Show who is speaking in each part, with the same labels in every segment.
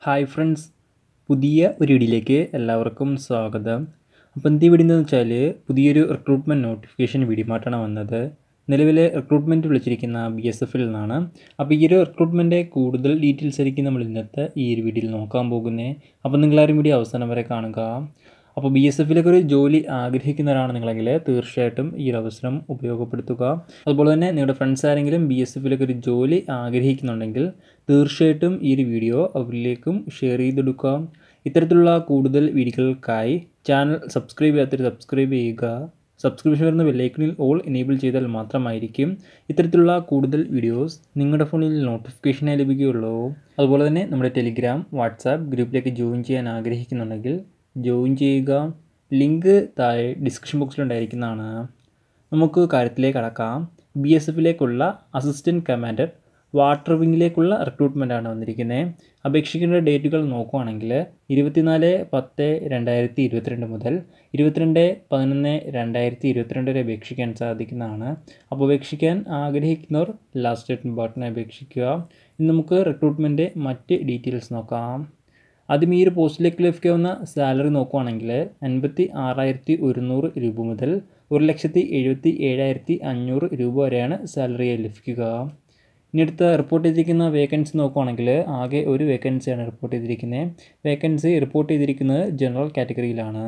Speaker 1: hi friends പുതിയ ഒരു വീഡിയോയിലേക്ക് എല്ലാവർക്കും സ്വാഗതം അപ്പോൾ എന്ത് വീഡിയോ എന്ന് വെച്ചാൽ പുതിയൊരു റിക്രൂട്ട്മെൻറ്റ് നോട്ടിഫിക്കേഷൻ വീഡിയോമായിട്ടാണ് വന്നത് നിലവിലെ റിക്രൂട്ട്മെൻറ്റ് വിളിച്ചിരിക്കുന്ന ബി എസ് എഫിൽ നിന്നാണ് അപ്പോൾ ഈ ഒരു റിക്രൂട്ട്മെൻറ്റ് കൂടുതൽ ഡീറ്റെയിൽസ് ആയിരിക്കും നമ്മൾ ഇന്നത്തെ ഈ ഒരു വീഡിയോയിൽ നോക്കാൻ പോകുന്നത് അപ്പോൾ നിങ്ങളാരും വീഡിയോ അവസാനം വരെ കാണുക അപ്പോൾ ബി എസ് എഫിലേക്ക് ഒരു ജോലി ആഗ്രഹിക്കുന്നവരാണ് നിങ്ങളെങ്കിൽ തീർച്ചയായിട്ടും ഈ ഒരു അവസരം ഉപയോഗപ്പെടുത്തുക അതുപോലെ തന്നെ നിങ്ങളുടെ ഫ്രണ്ട്സ് ആരെങ്കിലും ബി എസ് എഫിലേക്ക് ഒരു ജോലി ആഗ്രഹിക്കുന്നുണ്ടെങ്കിൽ തീർച്ചയായിട്ടും ഈ ഒരു വീഡിയോ അവരിലേക്കും ഷെയർ ചെയ്തെടുക്കുക ഇത്തരത്തിലുള്ള കൂടുതൽ വീഡിയോകൾക്കായി ചാനൽ സബ്സ്ക്രൈബ് ചെയ്യാത്തൊരു സബ്സ്ക്രൈബ് ചെയ്യുക സബ്സ്ക്രിപ്ഷൻ വരുന്ന ബെല്ലൈക്കണിൽ ഓൾ എനേബിൾ ചെയ്താൽ മാത്രമായിരിക്കും ഇത്തരത്തിലുള്ള കൂടുതൽ വീഡിയോസ് നിങ്ങളുടെ ഫോണിൽ നോട്ടിഫിക്കേഷനായി ലഭിക്കുകയുള്ളൂ അതുപോലെ തന്നെ നമ്മുടെ ടെലിഗ്രാം വാട്സാപ്പ് ഗ്രൂപ്പിലേക്ക് ജോയിൻ ചെയ്യാൻ ആഗ്രഹിക്കുന്നുണ്ടെങ്കിൽ ജോയിൻ ചെയ്യുക ലിങ്ക് താഴെ ഡിസ്ക്രിപ്ഷൻ ബോക്സിലുണ്ടായിരിക്കുന്നതാണ് നമുക്ക് കാര്യത്തിലേക്ക് കടക്കാം ബി എസ് എഫിലേക്കുള്ള അസിസ്റ്റൻറ്റ് കമാൻഡർ വാട്ടർ വിങ്ങിലേക്കുള്ള റിക്രൂട്ട്മെൻറ്റാണ് വന്നിരിക്കുന്നത് അപേക്ഷിക്കേണ്ട ഡേറ്റുകൾ നോക്കുവാണെങ്കിൽ ഇരുപത്തിനാല് പത്ത് രണ്ടായിരത്തി ഇരുപത്തിരണ്ട് മുതൽ ഇരുപത്തിരണ്ട് പതിനൊന്ന് രണ്ടായിരത്തി ഇരുപത്തിരണ്ട് വരെ അപേക്ഷിക്കാൻ സാധിക്കുന്നതാണ് അപ്പോൾ അപേക്ഷിക്കാൻ ആഗ്രഹിക്കുന്നവർ ലാസ്റ്റ് ഡേറ്റ് ബട്ടൺ അപേക്ഷിക്കുക ഇനി നമുക്ക് റിക്രൂട്ട്മെൻറ്റ് മറ്റ് ഡീറ്റെയിൽസ് നോക്കാം ആദ്യം ഈ ഒരു പോസ്റ്റിലേക്ക് ലഭിക്കാവുന്ന സാലറി നോക്കുവാണെങ്കിൽ അൻപത്തി ആറായിരത്തി ഒരുന്നൂറ് രൂപ മുതൽ ഒരു ലക്ഷത്തി എഴുപത്തി ഏഴായിരത്തി അഞ്ഞൂറ് രൂപ വരെയാണ് സാലറി ലഭിക്കുക ഇനി അടുത്ത റിപ്പോർട്ട് ചെയ്തിരിക്കുന്ന വേക്കൻസി നോക്കുവാണെങ്കിൽ ആകെ ഒരു വേക്കൻസിയാണ് റിപ്പോർട്ട് ചെയ്തിരിക്കുന്നത് വേക്കൻസി റിപ്പോർട്ട് ചെയ്തിരിക്കുന്നത് ജനറൽ കാറ്റഗറിയിലാണ്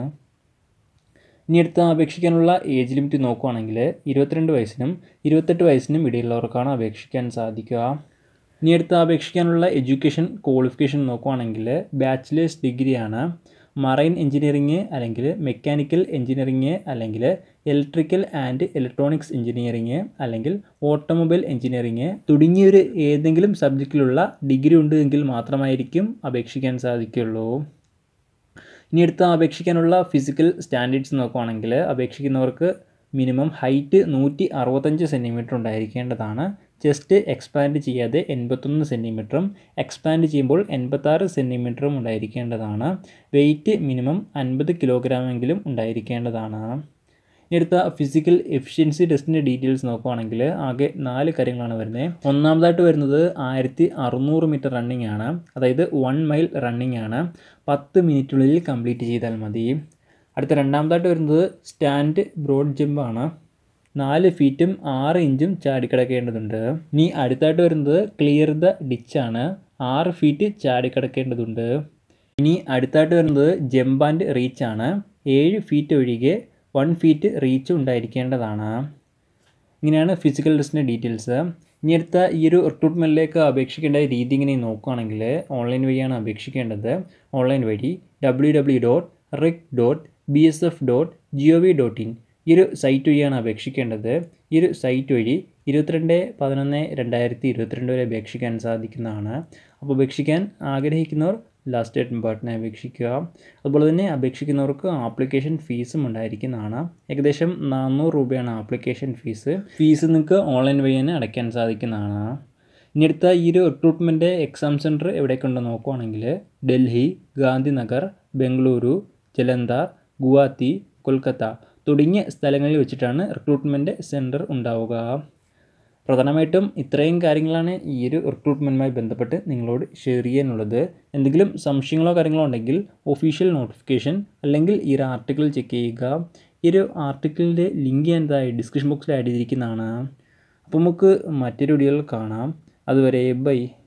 Speaker 1: ഇനി അടുത്ത അപേക്ഷിക്കാനുള്ള ഏജ് ലിമിറ്റ് നോക്കുവാണെങ്കിൽ ഇരുപത്തിരണ്ട് വയസ്സിനും ഇരുപത്തെട്ട് വയസ്സിനും ഇടയിലുള്ളവർക്കാണ് അപേക്ഷിക്കാൻ സാധിക്കുക ഇനി അടുത്ത അപേക്ഷിക്കാനുള്ള എഡ്യൂക്കേഷൻ ക്വാളിഫിക്കേഷൻ നോക്കുവാണെങ്കിൽ ബാച്ചിലേഴ്സ് ഡിഗ്രിയാണ് മറൈൻ എഞ്ചിനീയറിംഗ് അല്ലെങ്കിൽ മെക്കാനിക്കൽ എഞ്ചിനീയറിംഗ് അല്ലെങ്കിൽ ഇലക്ട്രിക്കൽ ആൻഡ് ഇലക്ട്രോണിക്സ് എഞ്ചിനീയറിംഗ് അല്ലെങ്കിൽ ഓട്ടോമൊബൈൽ എഞ്ചിനീയറിംഗ് തുടങ്ങിയൊരു ഏതെങ്കിലും സബ്ജക്റ്റിലുള്ള ഡിഗ്രി ഉണ്ട് എങ്കിൽ മാത്രമായിരിക്കും അപേക്ഷിക്കാൻ സാധിക്കുള്ളൂ ഇനി അടുത്ത അപേക്ഷിക്കാനുള്ള ഫിസിക്കൽ സ്റ്റാൻഡേർഡ്സ് നോക്കുവാണെങ്കിൽ അപേക്ഷിക്കുന്നവർക്ക് മിനിമം ഹൈറ്റ് നൂറ്റി അറുപത്തഞ്ച് സെൻറ്റിമീറ്റർ ഉണ്ടായിരിക്കേണ്ടതാണ് ചെസ്റ്റ് എക്സ്പാൻഡ് ചെയ്യാതെ എൺപത്തൊന്ന് സെൻറ്റിമീറ്ററും എക്സ്പാൻഡ് ചെയ്യുമ്പോൾ എൺപത്താറ് സെൻറ്റിമീറ്ററും ഉണ്ടായിരിക്കേണ്ടതാണ് വെയിറ്റ് മിനിമം അൻപത് കിലോഗ്രാമെങ്കിലും ഉണ്ടായിരിക്കേണ്ടതാണ് അടുത്ത ഫിസിക്കൽ എഫിഷ്യൻസി ടെസ്റ്റിൻ്റെ ഡീറ്റെയിൽസ് നോക്കുവാണെങ്കിൽ ആകെ നാല് കാര്യങ്ങളാണ് വരുന്നത് ഒന്നാമതായിട്ട് വരുന്നത് ആയിരത്തി അറുന്നൂറ് മീറ്റർ റണ്ണിങ് ആണ് അതായത് വൺ മൈൽ റണ്ണിങ് ആണ് പത്ത് മിനിറ്റിനുള്ളിൽ കംപ്ലീറ്റ് ചെയ്താൽ മതി അടുത്ത രണ്ടാമതായിട്ട് വരുന്നത് സ്റ്റാൻഡ് ബ്രോഡ് ജമ്പാണ് നാല് ഫീറ്റും ആറ് ഇഞ്ചും ചാടിക്കിടക്കേണ്ടതുണ്ട് ഇനി അടുത്തായിട്ട് വരുന്നത് ക്ലിയർ ദ ഡിച്ചാണ് ആറ് ഫീറ്റ് ചാടിക്കിടക്കേണ്ടതുണ്ട് ഇനി അടുത്തായിട്ട് വരുന്നത് ജമ്പ് ആൻഡ് റീച്ചാണ് ഏഴ് ഫീറ്റ് ഒഴികെ വൺ ഫീറ്റ് റീച്ച് ഉണ്ടായിരിക്കേണ്ടതാണ് ഇങ്ങനെയാണ് ഫിസിക്കൽ ടെസ്റ്റിൻ്റെ ഡീറ്റെയിൽസ് ഇനി അടുത്ത ഈ ഒരു റിക്രൂട്ട്മെൻറ്റിലേക്ക് അപേക്ഷിക്കേണ്ട രീതി ഇങ്ങനെ നോക്കുകയാണെങ്കിൽ ഓൺലൈൻ വഴിയാണ് അപേക്ഷിക്കേണ്ടത് ഓൺലൈൻ വഴി W W dot rec dot B S F dot G O V dot in ഈ ഒരു സൈറ്റ് വഴിയാണ് അപേക്ഷിക്കേണ്ടത് ഈ ഒരു സൈറ്റ് വഴി ഇരുപത്തിരണ്ട് പതിനൊന്ന് രണ്ടായിരത്തി ഇരുപത്തിരണ്ട് വരെ അപേക്ഷിക്കാൻ സാധിക്കുന്നതാണ് അപ്പോൾ അപേക്ഷിക്കാൻ ആഗ്രഹിക്കുന്നവർ ലാസ്റ്റ് ഡേറ്റ് ബട്ടനെ അപേക്ഷിക്കുക അതുപോലെ തന്നെ അപേക്ഷിക്കുന്നവർക്ക് ആപ്ലിക്കേഷൻ ഫീസും ഉണ്ടായിരിക്കുന്നതാണ് ഏകദേശം നാനൂറ് രൂപയാണ് ആപ്ലിക്കേഷൻ ഫീസ് ഫീസ് നിങ്ങൾക്ക് ഓൺലൈൻ വഴി തന്നെ അടയ്ക്കാൻ സാധിക്കുന്നതാണ് ഇനി അടുത്ത ഈ ഒരു റിക്രൂട്ട്മെൻറ്റ് എക്സാം സെൻറ്റർ എവിടേക്കുണ്ടെന്ന് നോക്കുവാണെങ്കിൽ ഡൽഹി ഗാന്ധിനഗർ ബംഗളൂരു ജലന്ധർ ഗുവാഹത്തി കൊൽക്കത്ത തുടങ്ങിയ സ്ഥലങ്ങളിൽ വെച്ചിട്ടാണ് റിക്രൂട്ട്മെൻറ്റ് സെൻറ്റർ ഉണ്ടാവുക പ്രധാനമായിട്ടും ഇത്രയും കാര്യങ്ങളാണ് ഈ ഒരു റിക്രൂട്ട്മെൻറ്റുമായി ബന്ധപ്പെട്ട് നിങ്ങളോട് ഷെയർ ചെയ്യാനുള്ളത് എന്തെങ്കിലും സംശയങ്ങളോ കാര്യങ്ങളോ ഉണ്ടെങ്കിൽ ഒഫീഷ്യൽ നോട്ടിഫിക്കേഷൻ അല്ലെങ്കിൽ ഈ ഒരു ആർട്ടിക്കിൾ ചെക്ക് ചെയ്യുക ഈ ഒരു ആർട്ടിക്കിളിൻ്റെ ലിങ്ക് ഞാൻ എന്തായി ഡിസ്ക്രിപ്ഷൻ ബോക്സിൽ ആഡ് ചെയ്തിരിക്കുന്നതാണ് അപ്പോൾ നമുക്ക് മറ്റൊരു വീഡിയോയിൽ കാണാം അതുവരെ ബൈ